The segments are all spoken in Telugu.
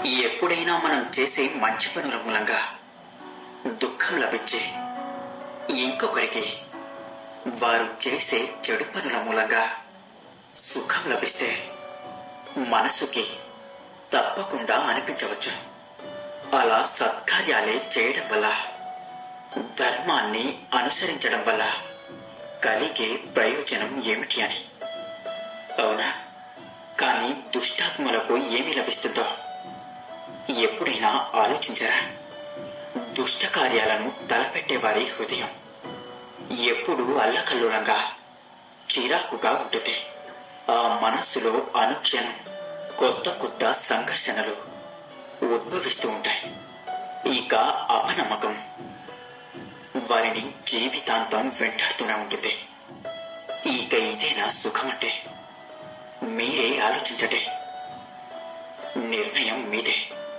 ఎప్పుడైనా మనం చేసే మంచి పనుల మూలంగా దుఃఖం లభించే ఇంకొకరికి వారు చేసే చెడు పనుల మూలంగా సుఖం లభిస్తే మనసుకి తప్పకుండా అనిపించవచ్చు అలా సత్కార్యాలే చేయడం వల్ల ధర్మాన్ని అనుసరించడం వల్ల కలిగే ప్రయోజనం ఏమిటి అని అవునా కానీ దుష్టాత్మలకు ఏమి లభిస్తుందో ఎప్పుడైనా ఆలోచించరా దుష్ట కార్యాలను తలపెట్టే వారి హృదయం ఎప్పుడూ అల్లకల్లోలంగా చిరాకుగా ఉంటుంది ఆ మనస్సులో అనుక్షణం కొత్త కొత్త సంఘర్షణలు ఉద్భవిస్తూ ఉంటాయి ఇక అపనమ్మకం వారిని జీవితాంతం వెంటాడుతూనే ఉంటుంది ఇక ఇదేనా సుఖమంటే మీరే ఆలోచించండి నిర్ణయం మీదే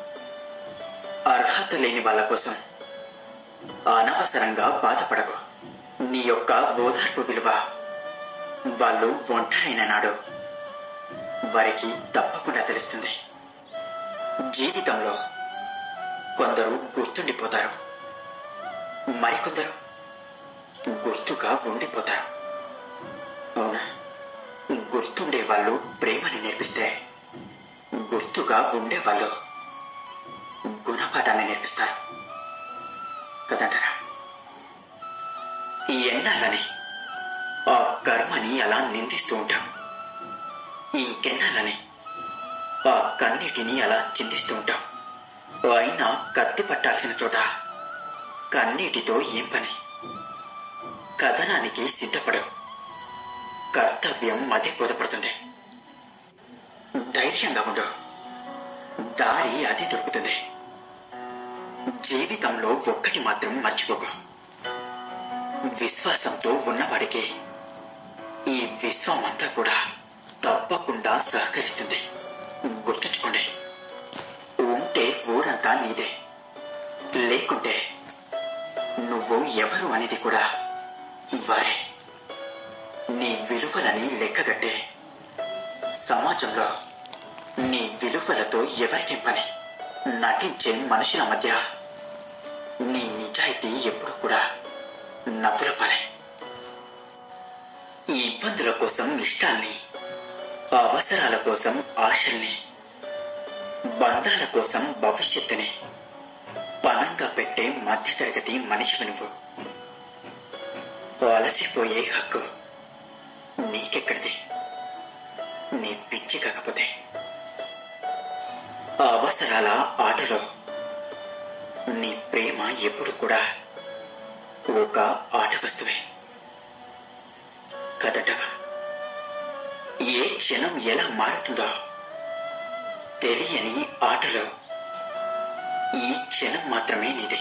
అర్హత లేని వాళ్ళ కోసం అనవసరంగా బాధపడకు నీ యొక్క ఓదార్పు విలువ వాళ్ళు ఒంటరైన నాడు వారికి తప్పకుండా తెలుస్తుంది జీవితంలో కొందరు గుర్తుండిపోతారు మరికొందరు గుర్తుగా ఉండిపోతారు అవునా గుర్తుండే వాళ్ళు ప్రేమని నేర్పిస్తే గుర్తుగా ఉండేవాళ్ళు గుణపాఠాన్ని నేర్పిస్తారు కదంటారా ఎన్నాళ్ళని ఆ కర్మని అలా నిందిస్తూ ఉంటాం ఇంకెన్నాళ్ళని ఆ కన్నీటిని అలా చిందిస్తూ ఉంటాం అయినా కత్తి పట్టాల్సిన చోట కన్నీటితో ఏం పని కథనానికి సిద్ధపడవు కర్తవ్యం అదే బోధపడుతుంది ధైర్యంగా ఉండు దారి అది దొరుకుతుంది జీవితంలో ఒక్కటి మాత్రం మర్చిపోకు విశ్వాసంతో ఉన్నవాడికి ఈ విశ్వం అంతా కూడా తప్పకుండా సహకరిస్తుంది గుర్తుంచుకోండి ఉంటే ఊరంతా నీదే లేకుంటే నువ్వు ఎవరు అనేది కూడా వారే నీ విలువలని లెక్కగట్టే సమాజంలో నీ విలువలతో ఎవరికేం పని నటించే మనుషుల మధ్య నీ నిజాయితీ ఎప్పుడు కూడా నవ్వుల పాలే ఈ ఇబ్బందుల కోసం ఇష్టాల్ని అవసరాల కోసం ఆశల్ని బంధాల కోసం భవిష్యత్తుని పణంగా పెట్టే మధ్యతరగతి మనిషివి నువ్వు అలసిపోయే హక్కు నీకెక్కడిది నీ పిచ్చి కాకపోతే ఆ అవసరాల ఆటలో నీ ప్రేమ ఎప్పుడు కూడా ఒక ఆట వస్తువే కదటవా ఏ క్షణం ఎలా మారుతుందో తెలియని ఆటలో ఈ క్షణం మాత్రమే నీది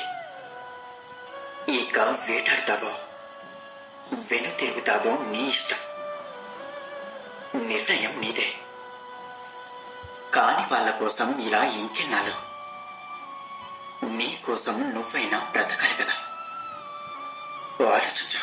ఇక వేటాడతావో వెను తిరుగుతావో నీ ఇష్టం నిర్ణయం నీదే కాని వాళ్ళ కోసం ఇలా ఇంకెన్నాళ్ళు నీ కోసం నువ్వైనా బ్రతకాలి కదా ఆలోచించు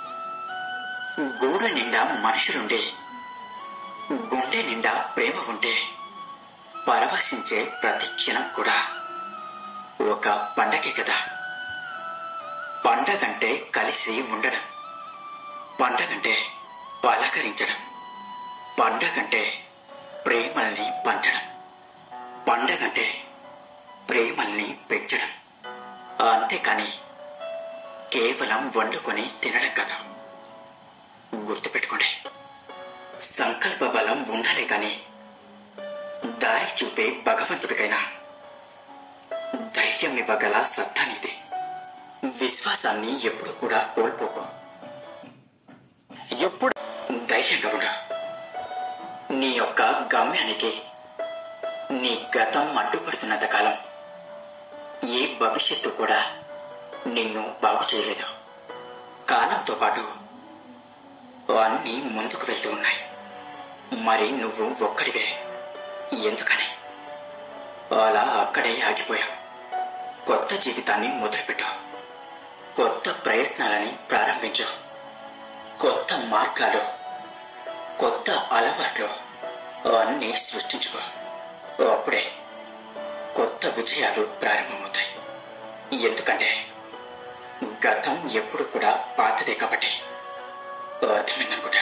గూడు నిండా మనుషులుండే గుండె నిండా ప్రేమ ఉంటే పరవశించే ప్రతి క్షణం కూడా ఒక పండగే కదా పండగంటే కలిసి ఉండడం పండగంటే పలకరించడం పండగంటే ప్రేమల్ని పంచడం పండగంటే ప్రేమల్ని పెంచడం అంతేకాని కేవలం వండుకొని తినడం కదా గుర్తుపెట్టుకోండి సంకల్ప బలం ఉండాలి కాని దారి చూపే భగవంతుడికైనా ధైర్యం ఇవ్వగల సత్తా నీది విశ్వాసాన్ని ఎప్పుడు కూడా కోల్పోకు ఎప్పుడు ధైర్యంగా ఉండు నీ యొక్క గమ్యానికి నీ గతం అడ్డుపడుతున్నంత కాలం ఏ భవిష్యత్తు కూడా నిన్ను బాగు చేయలేదు కాలంతో పాటు అన్నీ ముందుకు వెళ్తూ ఉన్నాయి మరి నువ్వు ఒక్కడివే ఎందుకని అలా అక్కడే ఆగిపోయావు కొత్త జీవితాన్ని మొదలుపెట్టావు కొత్త ప్రయత్నాలని ప్రారంభించు కొత్త మార్గాలు కొత్త అలవాట్లు అన్నీ సృష్టించుకో అప్పుడే విజయాలు ప్రారంభమవుతాయి ఎందుకంటే గతం ఎప్పుడు కూడా పాతదే కాబట్టి అర్థమైందనుకుంటా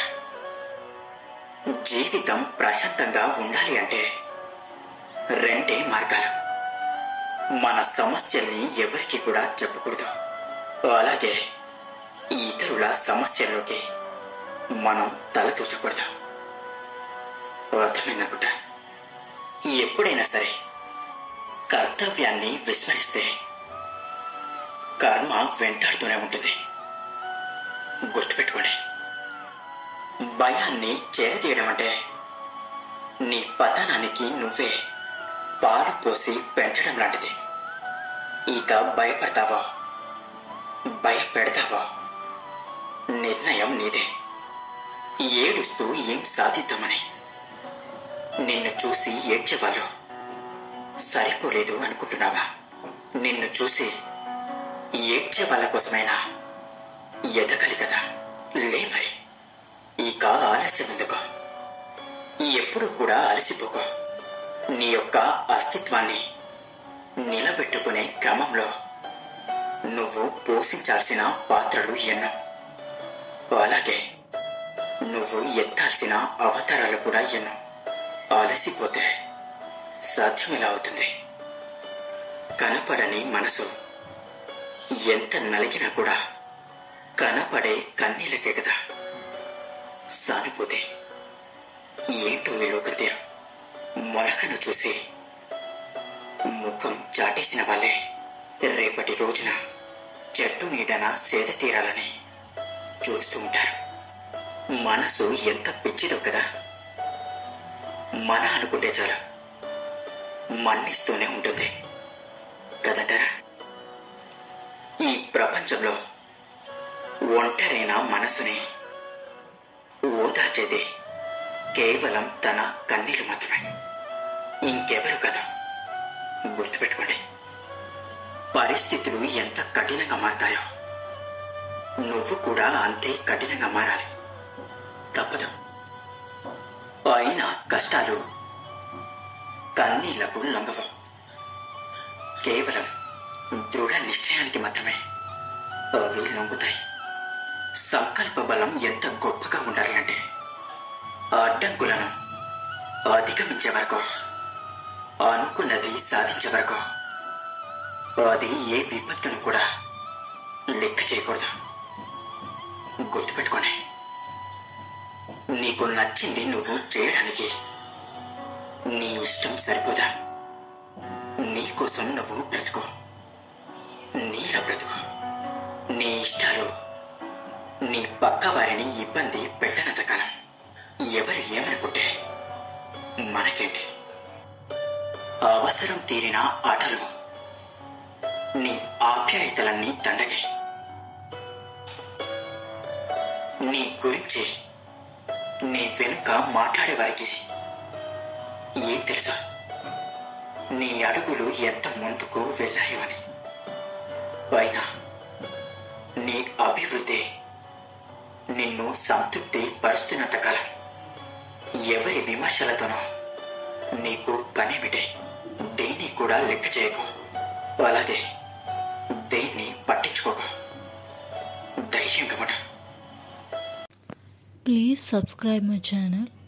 జీవితం ప్రశాంతంగా ఉండాలి అంటే రెండే మార్గాలు మన సమస్యల్ని ఎవరికి కూడా చెప్పకూడదు అలాగే ఇతరుల సమస్యల్లోకి మనం తల దూచకూడదు అర్థమైందనుకుంటా ఎప్పుడైనా సరే కర్తవ్యాన్ని విస్మరిస్తే కర్మ వెంటాడుతూనే ఉంటుంది గుర్తుపెట్టుకోండి భయాన్ని చేరదీయడం అంటే నీ పతనానికి నువ్వే పాలు పోసి పెంచడం లాంటిది ఇక భయపడతావో భయపెడతావో నిర్ణయం నీదే ఏడుస్తూ ఏం సాధిద్దామని నిన్ను చూసి ఏడ్చేవాళ్ళు సరిపోలేదు అనుకుంటున్నావా నిన్ను చూసి ఏడ్చే వాళ్ళ కోసమైనా ఎదగాలి కదా లే మరి ఇక ఆలస్యం ఎందుకో ఎప్పుడు కూడా అలసిపోకో నీ యొక్క అస్తిత్వాన్ని నిలబెట్టుకునే క్రమంలో నువ్వు పోషించాల్సిన పాత్రలు ఎన్నో అలాగే నువ్వు ఎత్తాల్సిన అవతారాలు కూడా ఎన్నో అలసిపోతే సాధ్యమెలా అవుతుంది కనపడని మనసు ఎంత నలిగినా కూడా కనపడే కన్నీలకే కదా సానుభూతి ఏంటో ఈ లోకతే మొలకను చూసి ముఖం చాటేసిన వాళ్ళే రేపటి రోజున చెట్టు నీడన సేద తీరాలని చూస్తూ ఉంటారు మనసు ఎంత పిచ్చిదో కదా మన అనుకుంటే చాలు మన్నిస్తూనే ఉంటుంది కదంటారా ఈ ప్రపంచంలో ఒంటరైన మనసుని ఓదార్చేది కేవలం తన కన్నీళ్లు మాత్రమే ఇంకెవరు కదా గుర్తుపెట్టుకోండి పరిస్థితులు ఎంత కఠినంగా మారతాయో నువ్వు కూడా అంతే కఠినంగా మారాలి తప్పదు అయినా కష్టాలు కన్నీళ్లకు లొంగవు కేవలం దృఢ నిశ్చయానికి మాత్రమే అవి లొంగుతాయి సంకల్ప బలం ఎంత గొప్పగా ఉండాలి అంటే అడ్డంకులను అధిగమించే వరకు అనుకున్నది సాధించే వరకు అది ఏ విపత్తును కూడా లెక్క చేయకూడదు గుర్తుపెట్టుకోనే నీకు నచ్చింది నువ్వు చేయడానికి నీ ఇష్టం సరిపోదా నీకోసం నువ్వు బ్రతుకో నీలో బ్రతుకో నీ ఇష్టాలు నీ పక్క వారిని ఇబ్బంది పెట్టనంత కాలం ఎవరు ఏమనుకుంటే మనకేంటి అవసరం తీరిన ఆటలు నీ ఆప్యాయతలన్నీ దండగే నీ గురించి నీ వెనుక మాట్లాడేవారికి ఏం తెలుసా నీ అడుగులు ఎంత ముందుకు వెళ్ళాయో అని అయినా నీ అభివృద్ధి నిన్ను సంతృప్తి పరుస్తున్నంత కాలం ఎవరి విమర్శలతోనో నీకు పనేమిటే దేన్ని కూడా లెక్క చేయకు అలాగే దేన్ని పట్టించుకోకు ధైర్యంగా ఉండు Please subscribe my channel